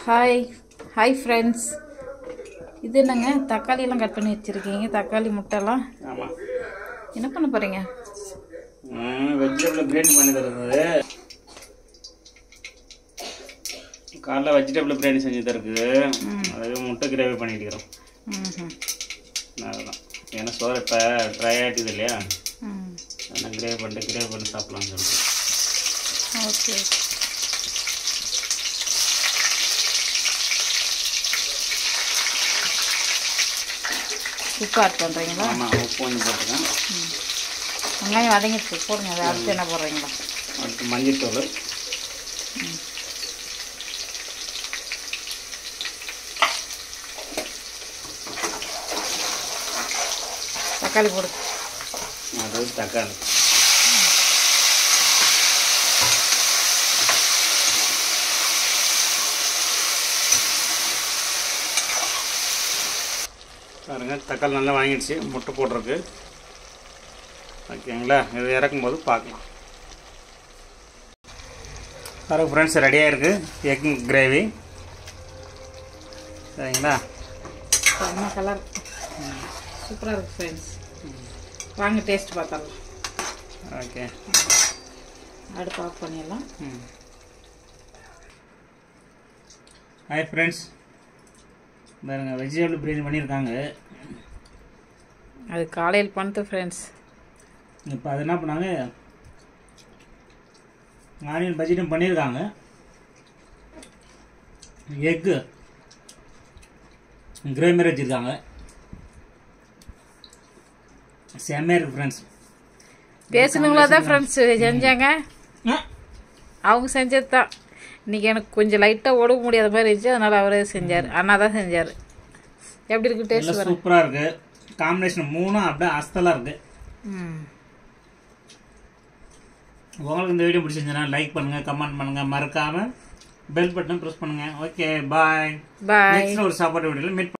hi hi friends இது என்னங்க தக்காளி எல்லாம் கட் பண்ணி வச்சுருக்கீங்க தக்காளி முட்டைலாம் ஆமாம் என்ன பண்ண போகிறீங்க வெஜிடபிள் பிரியாணி பண்ணி தருது காலைல வெஜிடபிள் பிரியாணி செஞ்சு தருக்கு அது முட்டை கிரேவி பண்ணிட்டு இருக்கிறோம் ம் அதுதான் ஏன்னா சோறு இப்போ ட்ரை ஆகிட்டுது இல்லையா ம் அதனால் கிரேவி பண்ணிட்டு கிரேவி பண்ணி சாப்பிட்லாம்னு சொல்லிட்டு ஓகே உப்பு ஆட் பண்ணுறீங்களா ஆமாம் உப்பு கொஞ்சம் போட்டுருக்கேன் வெங்காயம் வதங்கிடுச்சு போடுங்க அது அடுத்து என்ன போடுறீங்களா அடுத்து மஞ்சத்தூள் தக்காளி போடு அது தக்காளி பாருங்க தக்காளி நல்லா வாங்கிடுச்சு முட்டை போட்டிருக்கு ஓகேங்களா இது இறக்கும்போது பார்க்கலாம் பாருங்க ஃப்ரெண்ட்ஸ் ரெடியாக இருக்குது எக் கிரேவி சரிங்களா செம்ம கலர் சூப்பராக இருக்குது ஃப்ரெண்ட்ஸ் வாங்க டேஸ்ட் பார்த்தாலும் ஓகே அடுப்பு ஆஃப் பண்ணிடலாம் ஹாய் ஃப்ரெண்ட்ஸ் பாருங்க வெஜிடபிள் பிரியாணி பண்ணியிருக்காங்க அது காலையில் பண்ணிட்டு ஃப்ரெண்ட்ஸ் இப்போ அது என்ன பண்ணாங்க ஆனியன் பஜ்ஜியும் பண்ணியிருக்காங்க எக்கு கிரே மாதிரி வச்சுருக்காங்க செம்மையாக இருக்குது ஃப்ரெண்ட்ஸ் பேசணுங்களா தான் ஃப்ரெண்ட்ஸ் செஞ்சாங்க அவங்க செஞ்சது தான் இன்றைக்கி எனக்கு கொஞ்சம் லைட்டாக உடம்பு முடியாத மாதிரி இருந்துச்சு அதனால் அவரே செஞ்சார் அண்ணா தான் செஞ்சார் எப்படி இருக்கு டேஸ்ட் எல்லாம் வர சூப்பராக இருக்குது காம்பினேஷன் மூணும் அப்படியே அஸ்தலாக இருக்குது ம் உங்களுக்கு இந்த வீடியோ பிடிச்சிருந்துச்சுன்னா லைக் பண்ணுங்கள் கமெண்ட் பண்ணுங்கள் மறக்காமல் பெல் பட்டன் ப்ரெஸ் பண்ணுங்கள் ஓகே பாய் பாய் நெக்ஸ்ட் ஒரு சாப்பாடு வீடியோவில் மீட்